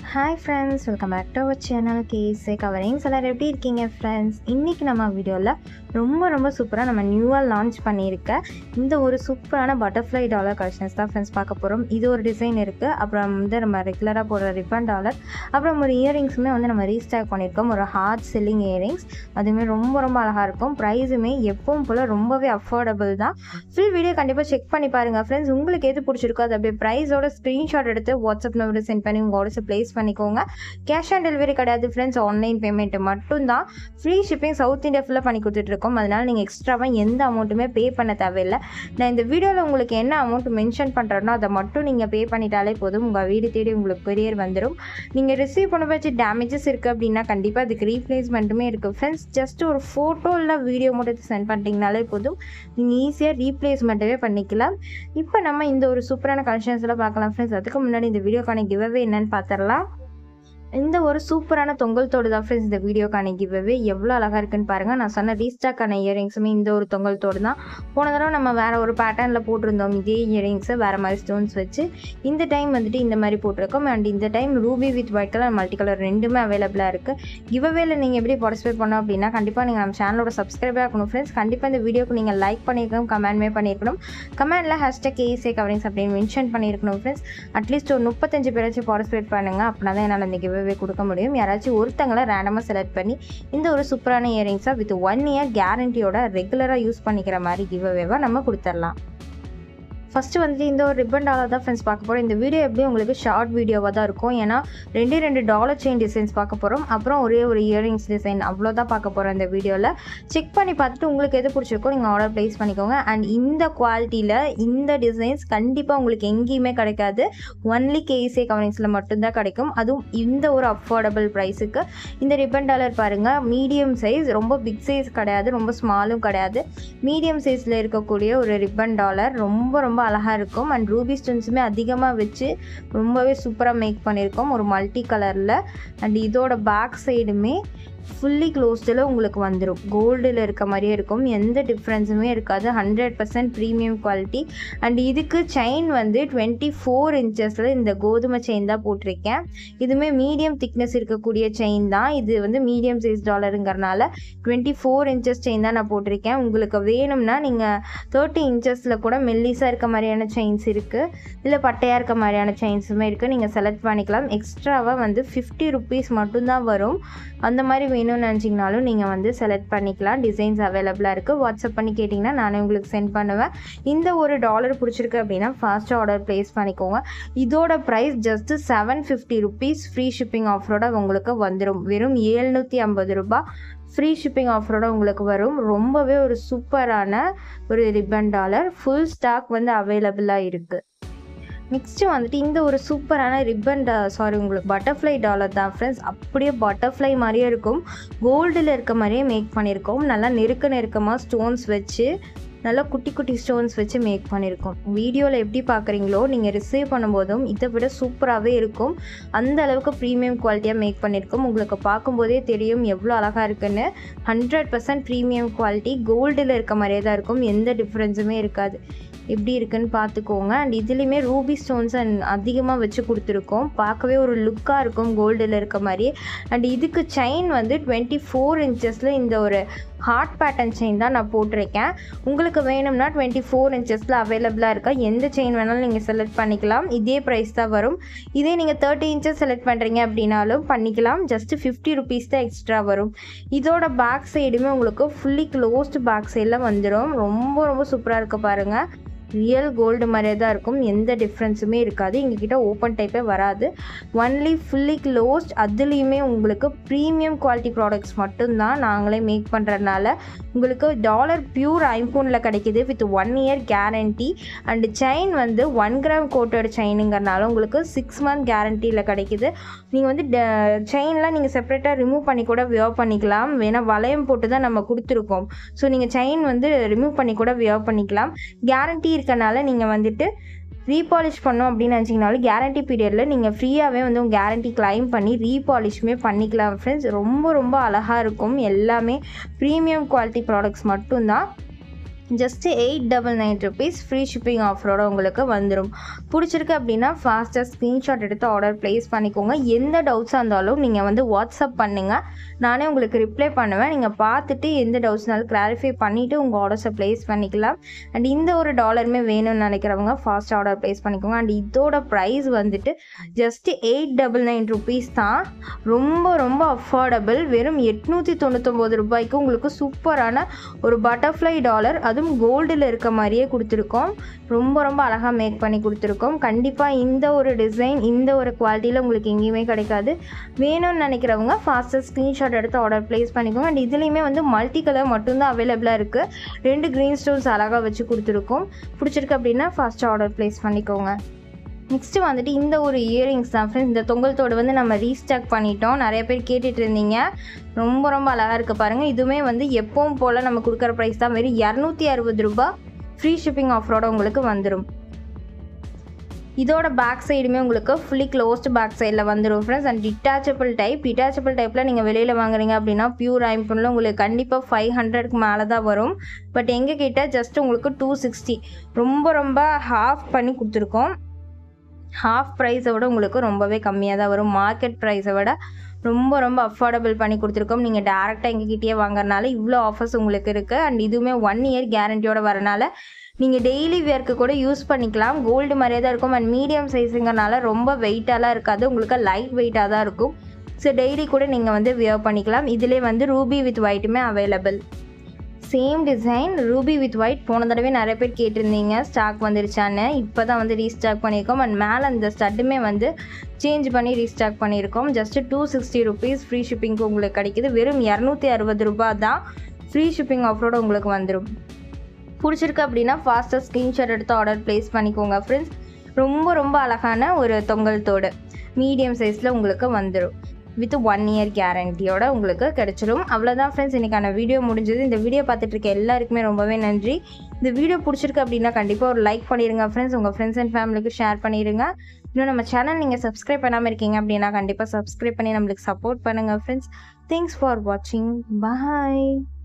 hi friends welcome back to our channel கேஸே coverings எல்லோரும் எப்படி இருக்கீங்க ஃப்ரெண்ட்ஸ் இன்றைக்கி நம்ம வீடியோவில் ரொம்ப ரொம்ப சூப்பராக நம்ம நியூவாக லான்ச் பண்ணியிருக்க இந்த ஒரு சூப்பரான பட்டர்ஃப்ளை டாலர் கலெக்ஷன்ஸ் தான் ஃப்ரெண்ட்ஸ் பார்க்க போகிறோம் இது ஒரு டிசைன் இருக்குது அப்புறம் வந்து நம்ம ரெகுலராக போடுற ரிப்பன் டாலர் அப்புறம் ஒரு இயரிங்ஸுமே வந்து நம்ம ரீஸ்டாக் பண்ணியிருக்கோம் ஒரு ஹார்ட் செல்லிங் இயரிங்ஸ் அதுவுமே ரொம்ப ரொம்ப அழகாக இருக்கும் ப்ரைஸுமே எப்பவும் போல் ரொம்பவே அஃபோர்டபுள் தான் ஃபுல் வீடியோ கண்டிப்பாக செக் பண்ணி பாருங்கள் ஃப்ரெண்ட்ஸ் உங்களுக்கு எது பிடிச்சிருக்கோ அது அப்படியே ப்ரைஸோட ஸ்க்ரீன்ஷாட் எடுத்து வாட்ஸ்அப் நம்பர் சென்ட் பண்ணி உங்கள் ஆர்டர்ஸை ப்ளேஸ் பண்ணிக்கோங்க கேஷ் ஆன் டெலிவரி கிடையாது ஃப்ரெண்ட்ஸ் ஆன்லைன் பேமெண்ட்டு மட்டும்தான் ஃப்ரீ ஷிப்பிங் சவுத் இந்தியா ஃபுல்லாக பண்ணி கொடுத்துட்ருக்கோம் அதனால் நீங்கள் எக்ஸ்ட்ராவாக எந்த அமௌண்ட்டுமே பே பண்ண தேவையில்லை நான் இந்த வீடியோவில் உங்களுக்கு என்ன அமௌண்ட் மென்ஷன் பண்ணுறேனோ அதை மட்டும் நீங்கள் பே பண்ணிட்டாலே போதும் உங்கள் வீடு தேடி உங்களுக்கு கொரியர் வந்துடும் நீங்கள் ரிசீவ் பண்ண வச்சு டேமேஜஸ் இருக்குது அப்படின்னா கண்டிப்பாக அதுக்கு ரீப்ளேஸ்மெண்ட்டுமே இருக்குது ஃப்ரெண்ட்ஸ் ஜஸ்ட் ஒரு ஃபோட்டோ இல்லை வீடியோ மட்டும் சென்ட் பண்ணிட்டீங்கனாலே போதும் நீங்கள் ஈஸியாக ரீப்ளேஸ்மெண்ட்டவே பண்ணிக்கலாம் இப்போ நம்ம இந்த ஒரு சூப்பரான கலெக்ஷன்ஸ்லாம் பார்க்கலாம் ஃப்ரெண்ட்ஸ் அதுக்கு முன்னாடி இந்த வீடியோக்கான கிவ்அவே என்னன்னு பார்த்துடலாம் இந்த ஒரு சூப்பரான தொங்கல் தோடு தான் ஃப்ரெண்ட்ஸ் இந்த வீடியோக்கான கிவ்அவே எவ்வளோ அழகாக இருக்குன்னு பாருங்கள் நான் சொன்ன ரீஸ்டாக்கான இயரிங்ஸுமே இந்த ஒரு தொங்கல் தோடு தான் போன தடவை நம்ம வேறு ஒரு பேட்டர்னில் போட்டிருந்தோம் இதே இயரிங்ஸை வேறு மாதிரி ஸ்டோன்ஸ் வச்சு இந்த டைம் வந்துட்டு இந்த மாதிரி போட்டிருக்கோம் அண்ட் இந்த time ruby with white colour multi colour ரெண்டுமே அவைலபிளாக இருக்குது கிவ்அவேல நீங்கள் எப்படி பார்ட்டிசிபேட் பண்ணோம் அப்படின்னா கண்டிப்பாக நீங்கள் நம்ம சேனலோட சப்ஸ்கிரைபே ஆகணும் ஃப்ரெண்ட்ஸ் கண்டிப்பாக இந்த வீடியோக்கு நீங்கள் லைக் பண்ணியிருக்கணும் கமெண்ட்மே பண்ணியிருக்கணும் கமெண்டில் ஹேஷ்டாக் ஏசே கவரிங்ஸ் அப்படின்னு மென்ஷன் பண்ணியிருக்கணும் ஃப்ரெண்ட்ஸ் அட்லீஸ்ட் ஒரு முப்பத்தஞ்சு பேராச்சும் பார்ட்டிசிபேட் பண்ணுங்கள் அப்படின்னா தான் என்னால் இந்த கிவ்அவே கொடுக்க முடியும் யாராச்சும் ஒருத்தங்களை ரேண்டமாக செலக்ட் பண்ணி இந்த ஒரு சூப்பரான இயரிங்ஸாக வித் ஒன் இயர் கேரண்டியோட ரெகுலராக யூஸ் பண்ணிக்கிற மாதிரி கிவ்அவேவாக நம்ம கொடுத்துடலாம் ஃபஸ்ட்டு வந்துட்டு இந்த ஒரு ரிப்பன் டாலர் தான் ஃப்ரெண்ட்ஸ் பார்க்க போகிறோம் இந்த வீடியோ எப்படி உங்களுக்கு ஷார்ட் வீடியோவாக தான் இருக்கும் ஏன்னா ரெண்டே ரெண்டு டாலர் செயின் டிசைன்ஸ் பார்க்க போகிறோம் அப்புறம் ஒரே ஒரு இயரிங்ஸ் டிசைன் அவ்வளோதான் பார்க்க போகிறோம் இந்த வீடியோவில் செக் பண்ணி பார்த்துட்டு உங்களுக்கு எது பிடிச்சிருக்கோ நீங்கள் ஆர்டர் ப்ளேஸ் பண்ணிக்கோங்க அண்ட் இந்த குவாலிட்டியில் இந்த டிசைன்ஸ் கண்டிப்பாக உங்களுக்கு எங்கேயுமே கிடைக்காது ஒன்லி கேஸே கவனிங்ஸில் மட்டும்தான் கிடைக்கும் அதுவும் இந்த ஒரு அஃபோர்டபுள் ப்ரைஸுக்கு இந்த ரிப்பன் டாலர் பாருங்கள் மீடியம் சைஸ் ரொம்ப பிக் சைஸ் கிடையாது ரொம்ப ஸ்மாலும் கிடையாது மீடியம் சைஸில் இருக்கக்கூடிய ஒரு ரிப்பன் டாலர் ரொம்ப ரொம்ப ரொம்ப அழகாக இருக்கும் அண்ட் ரூபி ஸ்டோன்ஸுமே அதிகமாக வச்சு ரொம்பவே சூப்பராக மேக் பண்ணியிருக்கோம் ஒரு மல்டி கலரில் அண்ட் இதோட பேக் சைடுமே ஃபுல்லி க்ளோஸ்டில் உங்களுக்கு வந்துடும் கோல்டில் இருக்க மாதிரியே இருக்கும் எந்த டிஃப்ரென்ஸுமே இருக்காது hundred percent premium quality and இதுக்கு செயின் வந்து டுவெண்ட்டி ஃபோர் இன்ச்சஸில் இந்த கோதுமை செயின் தான் போட்டிருக்கேன் இதுவுமே மீடியம் திக்னஸ் இருக்கக்கூடிய செயின் தான் இது வந்து மீடியம் சைஸ் டாலருங்கிறனால டுவெண்ட்டி ஃபோர் இன்ச்சஸ் செயின் தான் நான் போட்டிருக்கேன் உங்களுக்கு வேணும்னா நீங்கள் தேர்ட்டி இன்ச்சஸில் கூட மெல்லிஸாக இருக்க மாதிரியான செயின்ஸ் இருக்குது இல்லை பட்டையாக இருக்க மாதிரியான செயின்ஸுமே இருக்குது நீங்கள் செலக்ட் பண்ணிக்கலாம் எக்ஸ்ட்ராவாக வந்து ஃபிஃப்டி ருபீஸ் மட்டும்தான் வரும் அந்த மாதிரி வேணும்னு நினச்சிங்கனாலும் நீங்கள் வந்து செலக்ட் பண்ணிக்கலாம் டிசைன்ஸ் அவைலபிளாக இருக்குது வாட்ஸ்அப் பண்ணி கேட்டிங்கன்னா நானே உங்களுக்கு சென்ட் பண்ணுவேன் இந்த ஒரு டாலர் பிடிச்சிருக்கு அப்படின்னா ஃபாஸ்ட்டாக ஆர்டர் ப்ளேஸ் பண்ணிக்கோங்க இதோட price just seven fifty rupees free shipping ஆஃபரோட உங்களுக்கு வந்துடும் வெறும் ஏழ்நூற்றி ஐம்பது ரூபாய் ஃப்ரீ ஷிப்பிங் ஆஃபரோட உங்களுக்கு வரும் ரொம்பவே ஒரு சூப்பரான ஒரு ரிப்பன் டாலர் ஃபுல் ஸ்டாக் வந்து அவைலபிளாக இருக்குது நெக்ஸ்ட்டு வந்துட்டு இந்த ஒரு சூப்பரான ரிப்பன் டா சாரி உங்களுக்கு பட்டர்ஃப்ளை டாலர் தான் ஃப்ரெண்ட்ஸ் அப்படியே பட்டர்ஃப்ளை மாதிரியே இருக்கும் கோல்டில் இருக்க மாதிரியே மேக் பண்ணியிருக்கோம் நல்லா நெருக்க நெருக்கமாக ஸ்டோன்ஸ் வச்சு நல்லா குட்டி குட்டி ஸ்டோன்ஸ் வச்சு மேக் பண்ணியிருக்கோம் வீடியோவில் எப்படி பார்க்குறீங்களோ நீங்கள் ரிசீவ் பண்ணும்போதும் இதை விட சூப்பராகவே இருக்கும் அந்த அளவுக்கு ப்ரீமியம் குவாலிட்டியாக மேக் பண்ணியிருக்கோம் உங்களுக்கு பார்க்கும்போதே தெரியும் எவ்வளோ அழகாக இருக்குன்னு ஹண்ட்ரட் பர்சன்ட் ப்ரீமியம் குவாலிட்டி கோல்டில் இருக்க மாதிரியே தான் இருக்கும் எந்த டிஃப்ரென்ஸுமே இருக்காது எப்படி இருக்குன்னு பார்த்துக்கோங்க அண்ட் இதுலேயுமே ரூபி ஸ்டோன்ஸ் அண்ட் அதிகமாக வச்சு கொடுத்துருக்கோம் பார்க்கவே ஒரு லுக்காக இருக்கும் கோல்டில் இருக்க மாதிரி அண்ட் இதுக்கு செயின் வந்து டுவெண்ட்டி ஃபோர் இன்ச்சஸில் இந்த ஒரு ஹார்ட் பேட்டர்ன் செயின் தான் நான் போட்டிருக்கேன் உங்களுக்கு வேணும்னா டுவெண்ட்டி ஃபோர் இன்ச்சஸில் அவைலபிளாக இருக்கா எந்த செயின் வேணாலும் நீங்கள் செலக்ட் பண்ணிக்கலாம் இதே ப்ரைஸ் தான் வரும் இதே நீங்கள் தேர்ட்டி இன்ச்சஸ் செலக்ட் பண்ணுறீங்க அப்படின்னாலும் பண்ணிக்கலாம் ஜஸ்ட் ஃபிஃப்டி ருபீஸ் தான் எக்ஸ்ட்ரா வரும் இதோட பேக் சைடுமே உங்களுக்கு ஃபுல்லி க்ளோஸ்டு பேக் சைடில் வந்துடும் ரொம்ப ரொம்ப சூப்பராக இருக்க பாருங்கள் ரியல் கோல்டு மாதிரியே தான் இருக்கும் எந்த டிஃப்ரென்ஸுமே இருக்காது எங்ககிட்ட ஓப்பன் டைப்பே வராது ஒன்லி ஃபுல்லி க்ளோஸ்ட் அதுலேயுமே உங்களுக்கு ப்ரீமியம் குவாலிட்டி ப்ராடக்ட்ஸ் மட்டும்தான் நாங்களே மேக் பண்ணுறதுனால உங்களுக்கு டாலர் பியூர் ஐம்போனில் கிடைக்கிது with one year guarantee and chain வந்து ஒன் கிராம் கோட்டோட செயினுங்கிறனால உங்களுக்கு சிக்ஸ் மந்த் கேரண்டியில் கிடைக்கிது நீங்கள் வந்து செயின்லாம் நீங்கள் செப்பரேட்டாக ரிமூவ் பண்ணி கூட வியர் பண்ணிக்கலாம் வேணால் வளையம் போட்டு தான் நம்ம கொடுத்துருக்கோம் ஸோ நீங்கள் செயின் வந்து ரிமூவ் பண்ணி கூட வியர் பண்ணிக்கலாம் கேரண்டி இருக்கனால நீங்கள் வந்துட்டு ரீபாலிஷ் பண்ணோம் அப்படின்னு நினச்சிங்கனாலும் கேரண்டி பீரியடில் நீங்கள் ஃப்ரீயாகவே வந்து உங்கள் கேரண்டி கிளைம் பண்ணி ரீபாலிஷுமே பண்ணிக்கலாம் ஃப்ரெண்ட்ஸ் ரொம்ப ரொம்ப அழகாக இருக்கும் எல்லாமே ப்ரீமியம் குவாலிட்டி ப்ராடக்ட்ஸ் மட்டும்தான் just eight double nine rupees free shipping ஆஃபரோட உங்களுக்கு வந்துடும் பிடிச்சிருக்கு அப்படின்னா ஃபாஸ்ட்டாக ஸ்க்ரீன்ஷாட் எடுத்து ஆர்டர் ப்ளேஸ் பண்ணிக்கோங்க எந்த டவுட்ஸாக இருந்தாலும் நீங்கள் வந்து வாட்ஸ்அப் பண்ணுங்கள் நானே உங்களுக்கு ரிப்ளை பண்ணுவேன் நீங்கள் பார்த்துட்டு எந்த டவுட்ஸ்னாலும் கிளாரிஃபை பண்ணிவிட்டு உங்கள் ஆர்டர்ஸை ப்ளேஸ் பண்ணிக்கலாம் அண்ட் இந்த ஒரு டாலருமே வேணும்னு நினைக்கிறவங்க ஃபாஸ்ட் ஆர்டர் ப்ளேஸ் பண்ணிக்கோங்க அண்ட் இதோட ப்ரைஸ் வந்துட்டு just eight double nine rupees தான் ரொம்ப ரொம்ப அஃபோர்டபுள் வெறும் எட்நூற்றி தொண்ணூத்தொம்பது ரூபாய்க்கு உங்களுக்கு சூப்பரான ஒரு பட்டர்ஃப்ளை டாலர் அதுவும் கோல்டில் இருக்க மாதிரியே கொடுத்துருக்கோம் ரொம்ப ரொம்ப அழகாக மேக் பண்ணி கொடுத்துருக்கோம் கண்டிப்பாக இந்த ஒரு டிசைன் இந்த ஒரு குவாலிட்டியில் உங்களுக்கு எங்கேயுமே கிடைக்காது வேணும்னு நினைக்கிறவங்க ஃபாஸ்ட்டாக ஸ்க்ரீன்ஷாட் எடுத்து ஆர்டர் ப்ளேஸ் பண்ணிக்கோங்க அண்ட் இதுலேயுமே வந்து மல்டி கலர் மட்டும்தான் அவைலபிளாக இருக்குது ரெண்டு க்ரீன் ஸ்டோன்ஸ் அழகாக வச்சு கொடுத்துருக்கோம் பிடிச்சிருக்கு அப்படின்னா ஃபாஸ்ட்டாக ஆர்டர் ப்ளேஸ் பண்ணிக்கோங்க நெக்ஸ்ட்டு வந்துட்டு இந்த ஒரு இயரிங்ஸ் தான் ஃப்ரெண்ட்ஸ் இந்த தொங்கல் வந்து நம்ம ரீஸ்டாக் பண்ணிட்டோம் நிறைய பேர் கேட்டுட்டு இருந்தீங்க ரொம்ப ரொம்ப அழகாக இருக்குது பாருங்கள் இதுவுமே வந்து எப்பவும் போல் நம்ம கொடுக்குற ப்ரைஸ் தான் வெறும் இரநூத்தி அறுபது ரூபா ஃப்ரீ ஷிப்பிங் ஆஃபரோட உங்களுக்கு வந்துடும் இதோட பேக் சைடுமே உங்களுக்கு ஃபுல்லி க்ளோஸ்டு பேக் சைடில் வந்துடும் friends and detachable type detachable டைப்பில் நீங்கள் வெளியில் வாங்குறீங்க அப்படின்னா பியூர் ஐம்பனில் உங்களுக்கு கண்டிப்பாக ஃபைவ் ஹண்ட்ரட்க்கு மேலே தான் வரும் பட் எங்கள் கிட்ட ஜஸ்ட் உங்களுக்கு டூ சிக்ஸ்டி ரொம்ப ரொம்ப ஹாஃப் பண்ணி கொடுத்துருக்கோம் ஹாஃப் ப்ரைஸை விட உங்களுக்கு ரொம்பவே கம்மியாக தான் வரும் மார்க்கெட் ப்ரைஸை விட ரொம்ப ரொம்ப அஃபோர்டபுள் பண்ணி கொடுத்துருக்கோம் நீங்கள் டேரெக்டாக எங்ககிட்டயே வாங்குறதுனால இவ்வளோ ஆஃபர்ஸ் உங்களுக்கு இருக்குது அண்ட் இதுவுமே ஒன் இயர் கேரண்டியோட வரனால நீங்கள் டெய்லி வேர்க்கு கூட யூஸ் பண்ணிக்கலாம் கோல்டு மாதிரியே தான் இருக்கும் அண்ட் மீடியம் சைஸுங்கிறனால ரொம்ப வெயிட்டாலாம் இருக்காது உங்களுக்கு லைட் வெயிட்டாக தான் இருக்கும் ஸோ டெய்லி கூட நீங்கள் வந்து வியர் பண்ணிக்கலாம் இதிலே வந்து ரூபி வித் ஒயிட்டுமே available same design ruby with white போன தடவை நிறைய பேர் கேட்டிருந்தீங்க ஸ்டாக் வந்துருச்சான்னு இப்போ தான் வந்து ரீஸ்டாக் பண்ணியிருக்கோம் அண்ட் மேலே அந்த ஸ்டட்டுமே வந்து சேஞ்ச் பண்ணி ரீஸ்டாக் பண்ணியிருக்கோம் ஜஸ்ட்டு டூ சிக்ஸ்டி ருபீஸ் ஃப்ரீ ஷிப்பிங்க்கு உங்களுக்கு கிடைக்குது வெறும் இரநூத்தி அறுபது ரூபா தான் ஃப்ரீ ஷிப்பிங் ஆஃபரோட உங்களுக்கு வந்துடும் பிடிச்சிருக்கு அப்படின்னா ஃபாஸ்ட்டாக ஸ்க்ரீன்ஷாட் எடுத்து ஆர்டர் ப்ளேஸ் பண்ணிக்கோங்க ஃப்ரெண்ட்ஸ் ரொம்ப ரொம்ப அழகான ஒரு தொங்கல் தோடு மீடியம் சைஸில் உங்களுக்கு வந்துடும் வித் ஒன் இயர் கேரண்டியோட உங்களுக்கு கிடச்சிரும் அவ்வளோதான் ஃப்ரெண்ட்ஸ் இன்றைக்கான வீடியோ முடிஞ்சது இந்த வீடியோ பார்த்துட்டு இருக்க எல்லாருக்குமே ரொம்பவே நன்றி இந்த வீடியோ பிடிச்சிருக்கு அப்படின்னா கண்டிப்பாக ஒரு லைக் பண்ணிடுங்க ஃப்ரெண்ட்ஸ் உங்கள் ஃப்ரெண்ட்ஸ் அண்ட் ஃபேமிலிக்கு ஷேர் பண்ணிடுங்க இன்னும் நம்ம சேனல் நீங்கள் சப்ஸ்கிரைப் பண்ணாமல் இருக்கீங்க அப்படின்னா கண்டிப்பாக சப்ஸ்கிரைப் பண்ணி நம்மளுக்கு சப்போர்ட் பண்ணுங்கள் ஃப்ரெண்ட்ஸ் தேங்க்ஸ் ஃபார் வாட்சிங் பாய்